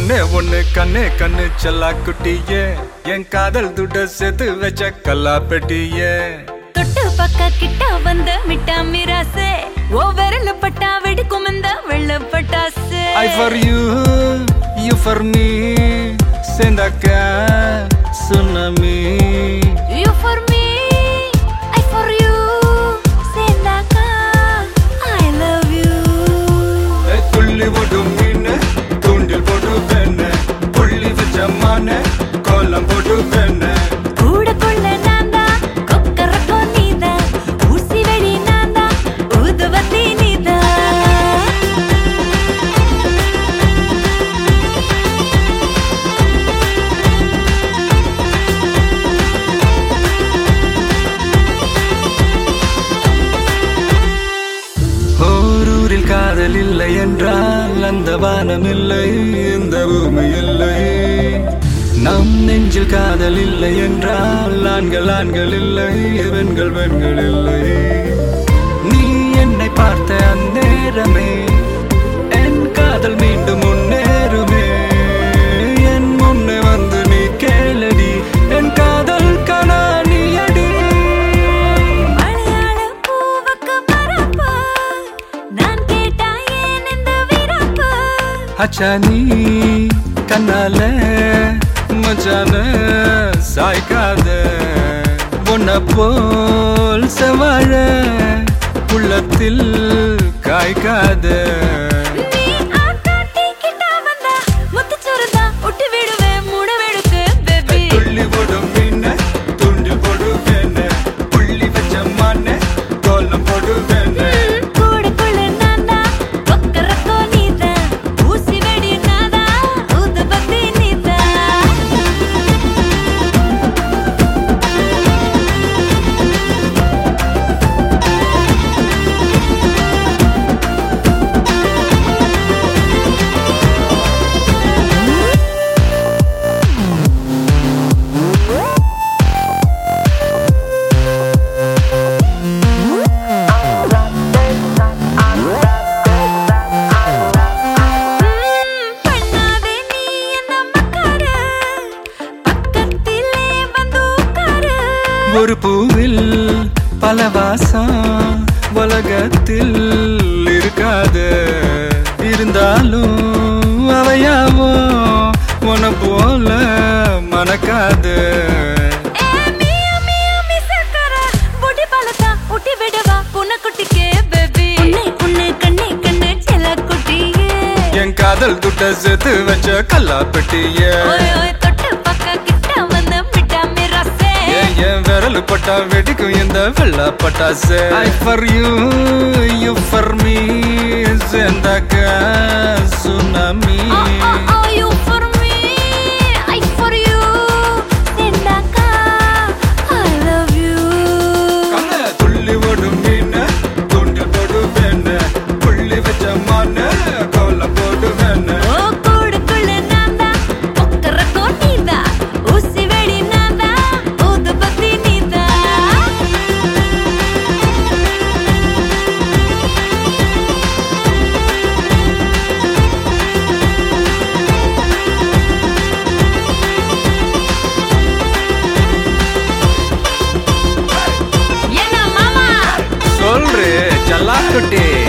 ஒண்ணே ஒண்ணு கண்ணே கண்ணு செல்லா குட்டியே என் காதல் துட்ட சேர்த்து வச்ச கல்லா பெட்டியே தொட்டு பக்க கிட்ட வந்த மிட்டா மிராசே ஓ விரல பட்டா வெடிக்கும் இந்த வெள்ள பட்டாசு I for you you for me சேர்ந்தாக்க tsunami you for me I for you சேர்ந்தாக்கா ஐ லவ் யூ துள்ளி ஓடும் மீன் தூண்டில் போட்டு பெண்ணு புள்ளி வச்ச மான கோலம் போட்டு பெண்ணு கூட கொள்ள நான்தா கொக்கரக்கோ நீதா ஊசி வெடி நான்தா ஊதுவத்தி நீதா ஓரூரில் காதல் இல்லை என்றால் அந்த வானம் இல்லை இந்த பூமி இல்லை நம் நெஞ்சில் காதல் இல்லை என்றால் ஆண்கள் ஆண்கள் இல்லை பெண்கள் பெண்கள் இல்லை நீ என்னை பார்த்த அந்நேரமே என் காதல் மீண்டும் முன்னேறுமே என் முன்னே வந்து நீ கேளடி என் காதல் கனா நீ அடி மலையாள பூவுக்கு பரப்பு நான் கேட்டா ஏன் இந்த விரப்பு அச்சா நீ கண்ணால மச்சான சாய்க்காத உன்ன போல் செவாழ உள்ளத்தில் காய்க்காத நீ ஆட்டாட்டி கிட்ட வந்தா முத்துச்சுருதா விட்டு விடுவேன் மூட வெடுக்கு பேபி துள்ளி போடும் மீன துண்டு போடுவேன புள்ளி வச்ச மான கோலம் போடுவேன கூட கொள்ள நான்தா கொக்கரக்கோ நீதா ஊசி வெடி நாதா ஊதுபத்தி நீதா ம், பண்ணாதே நீ என்ன மக்கார பக்கத்திலே வந்து உட்காரு ஒரு பூவில் பல வாசம் உலகத்தில் இருக்காது இருந்தாலும் அவையாவோ உன போல மணக்காது ஏ மியா மியா மிசக்கர பொடி பழத்தா ஊட்டி விடவா புனக்குட்டிக்கே பேபி உன்னை உன்னை கண்ணே கண்ணே செல்ல குட்டியே என் காதல் துட்ட சேர்த்து வச்ச கல்லா பெட்டிய ஓய் ஓய் தொட்டு பக்க கிட்ட வந்து மிட்டா மிராசே ஏன் என் விரல் பட்டா வெடிக்கும் இந்த வெள்ள பட்டாசு I for you you for me சேர்ந்தாக்க tsunami Oh, oh, oh, you for me, I for you. செந்தாக்கா, I love you. கண்ண துள்ளி ஓடும் மீன் தூண்டில் போடுவேன் புள்ளி வச்ச மான கோலம் போடுவேன் ஓ, கூடுக்குள்ள நான்தான், கொக்கரக்கோ நீதான், ஊசி வெடி நான்தான், ஊதுபத்தி நீதான். என்ன மாமா சொல்றே ஜல்லாக்குட்டி